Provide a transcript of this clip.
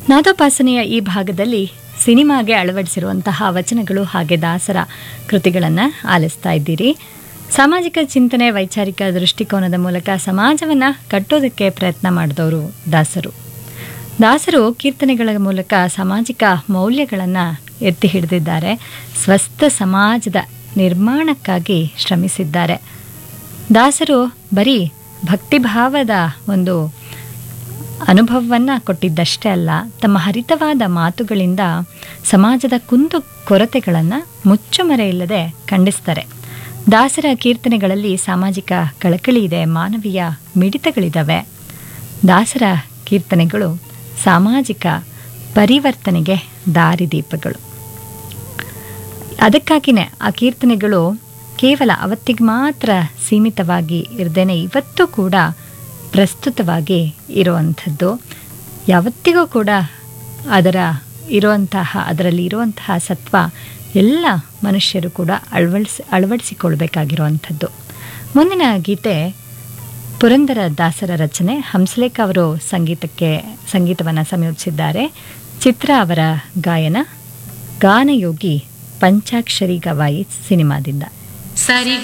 ನಾದೋಪಾಸನೆಯ ಈ ಭಾಗದಲ್ಲಿ ಸಿನಿಮಾಗೆ ಅಳವಡಿಸಿರುವಂತಹ ವಚನಗಳು ಹಾಗೆ ದಾಸರ ಕೃತಿಗಳನ್ನು ಆಲಿಸ್ತಾ ಇದ್ದೀರಿ ಸಾಮಾಜಿಕ ಚಿಂತನೆ ವೈಚಾರಿಕ ದೃಷ್ಟಿಕೋನದ ಮೂಲಕ ಸಮಾಜವನ್ನು ಕಟ್ಟೋದಕ್ಕೆ ಪ್ರಯತ್ನ ಮಾಡಿದವರು ದಾಸರು ದಾಸರು ಕೀರ್ತನೆಗಳ ಮೂಲಕ ಸಾಮಾಜಿಕ ಮೌಲ್ಯಗಳನ್ನು ಎತ್ತಿ ಹಿಡಿದಿದ್ದಾರೆ ಸ್ವಸ್ಥ ಸಮಾಜದ ನಿರ್ಮಾಣಕ್ಕಾಗಿ ಶ್ರಮಿಸಿದ್ದಾರೆ ದಾಸರು ಬರೀ ಭಕ್ತಿಭಾವದ ಒಂದು ಅನುಭವವನ್ನು ಕೊಟ್ಟಿದ್ದಷ್ಟೇ ಅಲ್ಲ ತಮ್ಮ ಹರಿತವಾದ ಮಾತುಗಳಿಂದ ಸಮಾಜದ ಕುಂದು ಕೊರತೆಗಳನ್ನು ಮುಚ್ಚುಮರೆ ಇಲ್ಲದೆ ಖಂಡಿಸ್ತಾರೆ ದಾಸರ ಕೀರ್ತನೆಗಳಲ್ಲಿ ಸಾಮಾಜಿಕ ಕಳಕಳಿ ಇದೆ ಮಾನವೀಯ ಮಿಡಿತಗಳಿದ್ದಾವೆ ದಾಸರ ಕೀರ್ತನೆಗಳು ಸಾಮಾಜಿಕ ಪರಿವರ್ತನೆಗೆ ದಾರಿದೀಪಗಳು ಅದಕ್ಕಾಗಿಯೇ ಆ ಕೀರ್ತನೆಗಳು ಕೇವಲ ಅವತ್ತಿಗೆ ಮಾತ್ರ ಸೀಮಿತವಾಗಿ ಇರದೇನೆ ಇವತ್ತು ಕೂಡ ಪ್ರಸ್ತುತವಾಗಿ ಇರುವಂಥದ್ದು ಯಾವತ್ತಿಗೂ ಕೂಡ ಅದರ ಇರುವಂತಹ ಅದರಲ್ಲಿ ಇರುವಂತಹ ಸತ್ವ ಎಲ್ಲ ಮನುಷ್ಯರು ಕೂಡ ಅಳವಡಿಸಿ ಅಳವಡಿಸಿಕೊಳ್ಬೇಕಾಗಿರುವಂಥದ್ದು ಮುಂದಿನ ಗೀತೆ ಪುರಂದರ ದಾಸರ ರಚನೆ ಹಂಸಲೇಖ ಅವರು ಸಂಗೀತಕ್ಕೆ ಸಂಗೀತವನ್ನು ಸಂಯೋಜಿಸಿದ್ದಾರೆ ಚಿತ್ರ ಅವರ ಗಾಯನ ಗಾನಯೋಗಿ ಪಂಚಾಕ್ಷರಿ ಗವಾಯಿ ಸಿನಿಮಾದಿಂದ ಸರಿ